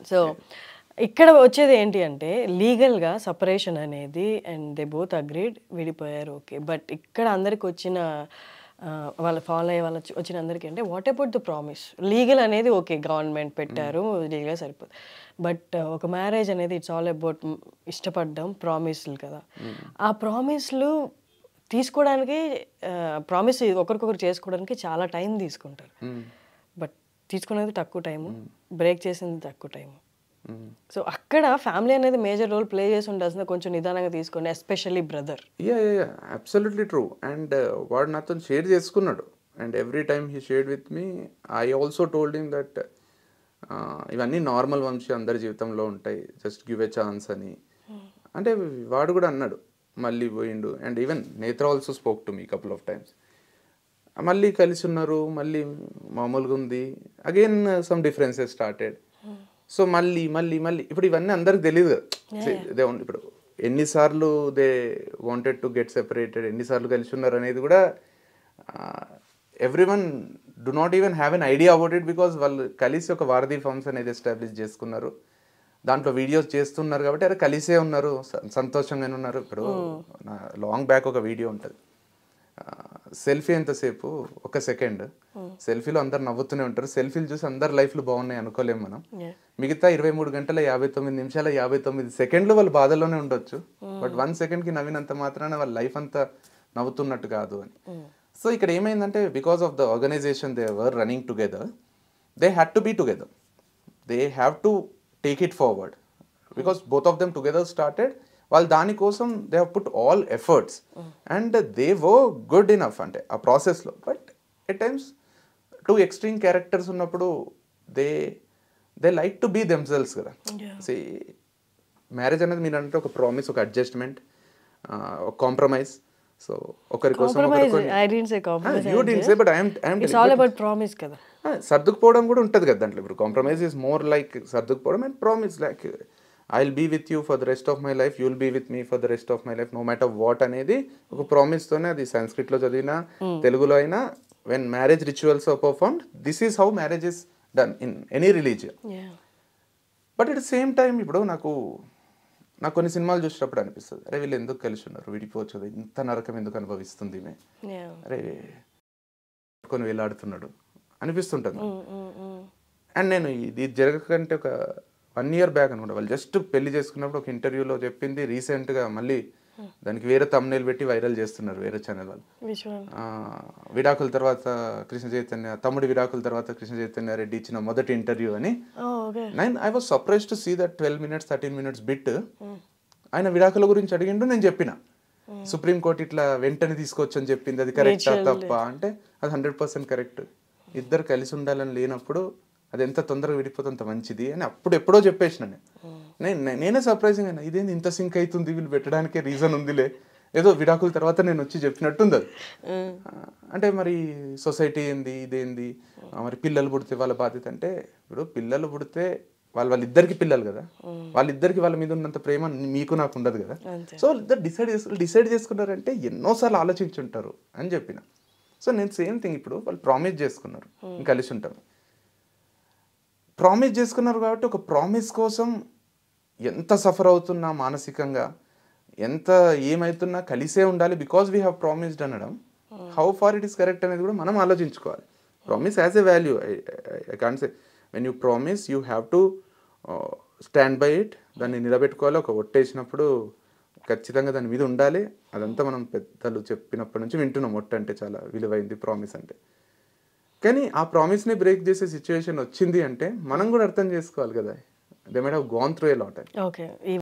So ఇక్కడ వచ్చేది ఏంటి అంటే లీగల్గా సపరేషన్ అనేది అండ్ దే బోత్ అగ్రీడ్ విడిపోయారు ఓకే బట్ ఇక్కడ అందరికి వచ్చిన ఆ, వాళ్ళ ఫాలో అయ్యే వాళ్ళ వచ్చిన అందరికీ అంటే what about the promise legal అనేది ఓకే గవర్నమెంట్ పెట్టారు లీగల్గా సరిపోదు బట్ ఒక మ్యారేజ్ అనేది ఇట్స్ ఆల్ అబౌట్ ఇష్టపడడం ప్రామిస్లు కదా ఆ ప్రామిస్లు తీసుకోవడానికి ప్రామిస్ ఒకరికొకరు చేసుకోవడానికి చాలా టైం తీసుకుంటారు బట్ తీసుకునేది తక్కువ టైము బ్రేక్ చేసింది తక్కువ టైము సో అక్కడ ఫ్యామిలీ అనేది మేజర్ రోల్ ప్లే చేసి ఉండాల్సింది కొంచెం నిదానంగా తీసుకోండి especially brother yeah yeah absolutely true and వాడు నాతో షేర్ చేసుకున్నాడు and every time he shared with me I also told him that ఇవన్నీ నార్మల్ వంశీ అందరి జీవితంలో ఉంటాయి జస్ట్ గివ్ ఎ ఛాన్స్ అని అంటే వాడు కూడా అన్నాడు మళ్ళీ పోయిండు and even Netra also spoke to me couple of times మళ్ళీ కలిసి ఉన్నారు మళ్ళీ మామూలుగా ఉంది again some differences started so మళ్ళీ మళ్ళీ మళ్ళీ ఇప్పుడు ఇవన్నీ అందరికి తెలియదు కదా See, they only- ఇప్పుడు ఎన్నిసార్లు they wanted to get separated ఎన్నిసార్లు కలిసి ఉన్నారు అనేది కూడా everyone do not even have an idea about it because వాళ్ళు కలిసి ఒక వారధి ఫార్మ్స్ అనేది ఎస్టాబ్లిష్ చేసుకున్నారు దాంట్లో వీడియోస్ చేస్తున్నారు కాబట్టి అరే కలిసే ఉన్నారు స- సంతోషంగానే ఉన్నారు ఇప్పుడు లాంగ్ బ్యాక్ ఒక వీడియో ఉంటుంది సెల్ఫీ ఎంతసేపు ఒక సెకండ్ సెల్ఫీలో అందరు నవ్వుతూనే ఉంటారు సెల్ఫీలు చూసి అందరు లైఫ్లు బాగున్నాయి అనుకోలేం మనం మిగతా ఇరవై మూడు గంటల యాభై తొమ్మిది నిమిషాల యాభై తొమ్మిది సెకండ్లు వాళ్ళు బాధలోనే ఉండొచ్చు బట్ వన్ సెకండ్కి నవ్వినంత మాత్రాన వాళ్ళ లైఫ్ అంతా నవ్వుతున్నట్టు కాదు అని సో ఇక్కడ ఏమైందంటే because of the organisation they were running together they had to be together they have to take it forward because both of them together started వాళ్ళు దానికోసం they have put all efforts and they వో good enough అంటే ఆ ప్రాసెస్లో but at times two extreme characters ఉన్నప్పుడు they they like to be themselves కదా C marriage అనేది మీరు అంటే ఒక ప్రామిస్ ఒక అడ్జస్ట్మెంట్ ఒక కాంప్రమైజ్ సో ఒకరి కోసం ఒకరి compromise I didn't say compromise you didn't say but I'm I'm it's all about promise కదా ఆ, సర్దుకుపోవడం కూడా ఉంటుంది కదా దాంట్లో ఇప్పుడు compromise is more like సర్దుకుపోవడం and promise like I will be with you for the rest of my life you'll be with me for the rest of my life no matter what అనేది ఒక promise తోనే అది సంస్కృత్ లో చదివినా తెలుగులో అయినా when marriage rituals are performed this is how marriage is done in any religion yeah but it same time ఇప్పుడు నాకు నాకు కొన్ని సినిమాలు చూసినప్పుడు అనిపిస్తుంది అరే వీళ్ళు ఎందుకు కలిసి ఉన్నారు విడిపోవచ్చు కదా ఇంత నరకం ఎందుకు అనుభవిస్తుంది ఈమె యా అరే కొన్ని వేలాడుతున్నాడు అనిపిస్తుంటుంది నాకు. అండ్ నేను ఇది జరగకంటే ఒక వన్ ఇయర్ బ్యాక్ అనుకుంటా వాళ్ళు జస్ట్ పెళ్లి చేసుకున్నప్పుడు ఒక ఇంటర్వ్యూలో చెప్పింది రీసెంట్గా మళ్ళీ దానికి వేరే తమ్నేల్ పెట్టి వైరల్ చేస్తున్నారు వేరే ఛానల్ వాళ్ళు విచ్ వన్ ఆ, విడాకుల తర్వాత కృష్ణ చైతన్య తమ్ముడి విడాకుల తర్వాత కృష్ణ చైతన్య రెడ్డి ఇచ్చిన మొదటి ఇంటర్వ్యూ అని ఓ okay nine I was surprise to see that twelve minutes thirteen minutes bit ఆయన విడాకుల గురించి అడిగిండు నేను చెప్పిన సుప్రీం కోర్ట్ ఇట్లా వెంటనే తీసుకోవచ్చు అని చెప్పింది అది కరెక్టా తప్ప అంటే అది హండ్రెడ్ పర్సెంట్ కరెక్ట్ ఇద్దరు కలిసి ఉండాలని లేనప్పుడు అది ఎంత తొందరగా విడిపోతే అంత మంచిది అని అప్పుడు ఎప్పుడో చెప్పేసిన నేను నేను నే- నేనే సర్ప్రైజింగ్ అయినా ఇదేంది ఇంత సింక్ అవుతుంది వీళ్ళు పెట్టడానికే రీజన్ ఉందిలే ఏదో విడాకుల తర్వాత నేను వచ్చి చెప్పినట్టుంది అది ఆ, అంటే మరి సొసైటీ ఏంది ఇదేంది ఆ, మరి పిల్లలు పుడితే వాళ్ళ బాధ్యత అంటే ఇప్పుడు పిల్లలు పుడితే వాళ్ళ వాళ్ళిద్దరికి పిల్లలు కదా వాళ్ళిద్దరికి వాళ్ళ మీద ఉన్నంత ప్రేమ మీకు నాకు ఉండదు కదా సో ఇద్దరు డిసైడ్ చేసు డిసైడ్ చేసుకున్నారంటే ఎన్నోసార్లు ఆలోచించుంటారు అని చెప్పిన సో నేను సేమ్ థింగ్ ఇప్పుడు వాళ్ళు ప్రామిస్ చేసుకున్నారు ఇంకా కలిసి ఉంటాం ప్రామిస్ చేసుకున్నారు కాబట్టి ఒక ప్రామిస్ కోసం ఎంత సఫర్ అవుతున్నా మానసికంగా ఎంత ఏమైతున్నా కలిసే ఉండాలి బికాస్ వీ హ్యావ్ ప్రామిస్డ్ అనడం how far it is correct అనేది కూడా మనం ఆలోచించుకోవాలి promise as a value I can say when you promise you have to stand by it దాన్ని నిలబెట్టుకోవాలి ఒక ఒట్టేసినప్పుడు ఖచ్చితంగా దాని మీద ఉండాలి అదంతా మనం పెద్దలు చెప్పినప్పటి నుంచి వింటున్నాం ఒట్టు అంటే చాలా విలువైంది ప్రామిస్ అంటే కానీ ఆ ప్రామిస్ని బ్రేక్ చేసే సిచ్యువేషన్ వచ్చింది అంటే మనం కూడా అర్థం చేసుకోవాలి కదా they made have gonna through a lot okay ఈ